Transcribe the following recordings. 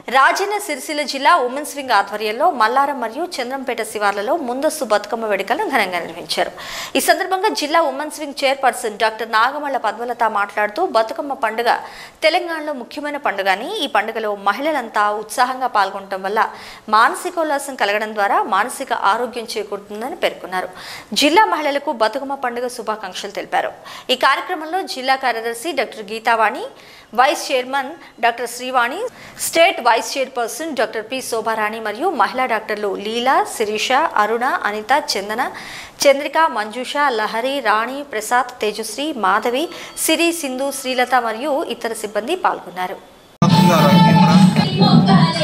రాజన్న సిరిసిల్ల జిల్లా women's wing ఆధ్వర్యంలో మల్లారం మరియు చంద్రంపేట శివార్లలో ముందస్తు బతుకమ్మ వేడుకలను ఘనంగా నిర్వహించారు ఈ సందర్భంగా జిల్లా women's wing chairperson doctor Nagamalla Padmalatha మాట్లాడుతూ బతుకమ్మ పండుగ తెలంగాణలో ముఖ్యమైన పండుగ అని ఈ పండుగలో మహిళలంతా ఉత్సాహంగా పాల్గొనడం వల్ల మానసికోల్లాసం కలగడం ద్వారా మానసిక ఆరోగ్యం చేకూరుతుందని పేర్కొన్నారు జిల్లా మహిళలకు బతుకమ్మ పండుగ శుభాకాంక్షలు తెలిపారు ఈ కార్యక్రమంలో జిల్లా కార్యదర్శి doctor Geethavani vice chairman doctor Srivani state vice chairperson doctor P Shobharani మరియు మహిళా డాక్టర్లు లీలా శిరీష అరుణ అనిత చందన చంద్రిక మంజుష లహరి రాణి ప్రసాద్ తేజశ్రీ మాధవి సిరి సింధు శ్రీలత మరియు ఇతర సిబ్బంది పాల్గొన్నారు వస్తున్నారా కెమెరా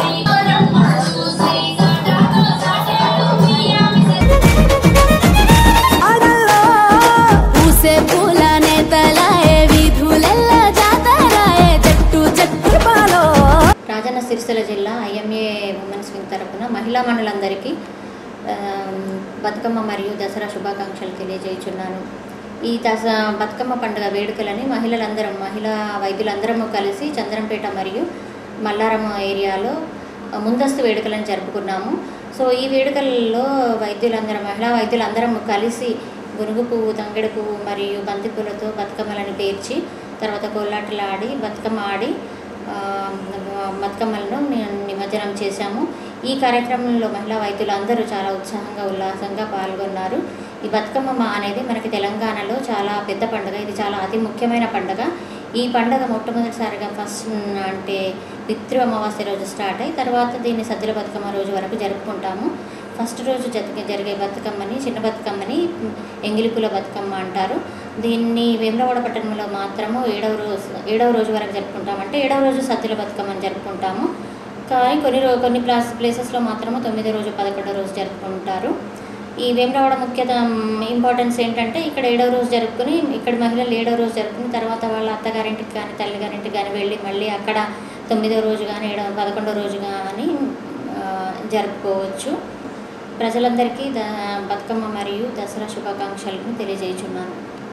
పూసే పూల నేతలాయే వీధులెల్ల జాతరాయే జట్టు జట్టు పాలో రాజన్న సిరిసిల్ల జిల్లా ఐఎంఏ ఉమెన్స్ వింగ్ తరపున మహిళా మండలందరికీ ఆమ్, బతుకమ్మ మరియు దసరా శుభాకాంక్షలు తెలియజేయుచున్నాను ఈ దస బతుకమ్మ పండుగ వేడుకలని మహిళలందరం మహిళా వైద్యులందరము కలిసి చంద్రంపేట మరియు మల్లారం ఏరియాలో ముందస్తు వేడుకలను జరుపుకున్నాము సో ఈ వేడుకలలో వైద్యులందరం మహిళా వైద్యులందరం కలిసి గునుగు పువ్వు తంగెడు పువ్వు మరియు బంతి పూలతో బతుకమ్మలను పేర్చి తర్వాత కోలాటలు ఆడి బతుకమ్మ ఆడి ఆ, బతుకమ్మలను ని- నిమజ్జనం చేశాము ఈ కార్యక్రమంలో మహిళా వైద్యులు అందరూ చాలా ఉత్సాహంగా ఉల్లాసంగా పాల్గొన్నారు ఈ బతుకమ్మ మా అనేది మనకి తెలంగాణలో చాలా పెద్ద పండుగ ఇది చాలా అతి ముఖ్యమైన పండుగ ఈ పండుగ మొట్టమొదటిసారిగా ఫస్ట్ అంటే పితృ అమావాస్య రోజు స్టార్ట్ అయ్యి తర్వాత దీన్ని సద్దుల బతుకమ్మ రోజు వరకు జరుపుకుంటాము ఫస్ట్ రోజు జరిగే జరిగే బతుకమ్మని చిన్న బతుకమ్మని ఎంగిలిపుల బతుకమ్మ అంటారు దీన్ని వేములవాడ పట్టణంలో మాత్రము ఏడవ రోజు ఏడవ రోజు వరకు జరుపుకుంటాము అంటే ఏడవ రోజు సద్దుల బతుకమ్మని జరుపుకుంటాము కానీ కొన్ని రో కొన్ని ప్లాస్ ప్లేసెస్లో మాత్రము తొమ్మిదో రోజు పదకొండో రోజు జరుపుకుంటారు ఈ వేములవాడ ముఖ్యత ఇంపార్టెన్స్ ఏంటంటే ఇక్కడ ఏడవ రోజు జరుపుకుని ఇక్కడ మహిళలు ఏడవ రోజు జరుపుకుని తర్వాత వాళ్ళ అత్తగారింటికి కానీ తల్లిగారింటికి కానీ వెళ్ళి మళ్ళీ అక్కడ తొమ్మిదో రోజు కానీ ఏడవ పదకొండో రోజు కానీ ఆ, జరుపుకోవచ్చు ప్రజలందరికీ ద బతుకమ్మ మరియు దసరా శుభాకాంక్షలను తెలియజేయుచున్నాను